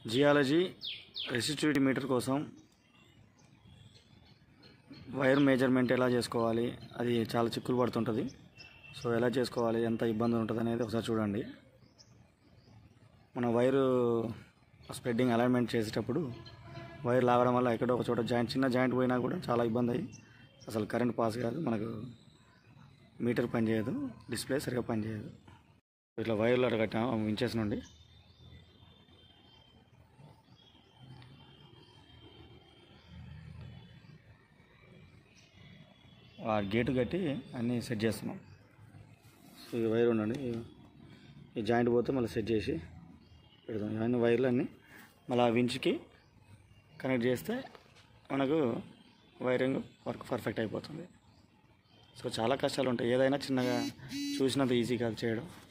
geology resistivity meter కోసం wire measurement ఎలా చేసుకోవాలి అది చాలా చిక్కులు పడుతుంటుంది సో ఎలా చేసుకోవాలి ఎంత ఇబ్బంది ఉంటుంది అనేది ఒకసారి చూడండి మన వైరు స్ప్రెడ్డింగ్ అలైన్మెంట్ చేసేటప్పుడు వైర్ లాగడం వల్ల ఎక్కడో ఒక చోట జాయింట్ చిన్న జాయింట్ పోయినా కూడా చాలా ఇబ్బంది అయ్యి అసలు కరెంట్ పాస్ కాదు మనకు మీటర్ పనిచేయదు డిస్ప్లే సరిగా పనిచేయదు ఇట్లా వైర్లు అట్లా కట్టాము ఇంచెస్ నుండి ఆ గేటు కట్టి అన్నీ సెట్ చేస్తున్నాం సో ఈ వైర్ ఉండండి ఈ- ఈ జాయింట్ పోతే మళ్ళీ సెట్ చేసి పెడతాం ఇవన్నీ వైర్లు అన్నీ మళ్ళీ ఆ వించ్కి కనెక్ట్ చేస్తే మనకు వైరింగ్ వర్క్ పర్ఫెక్ట్ అయిపోతుంది సో చాలా కష్టాలు ఉంటాయి ఏదైనా చిన్నగా చూసినంత ఈజీ కాదు చేయడం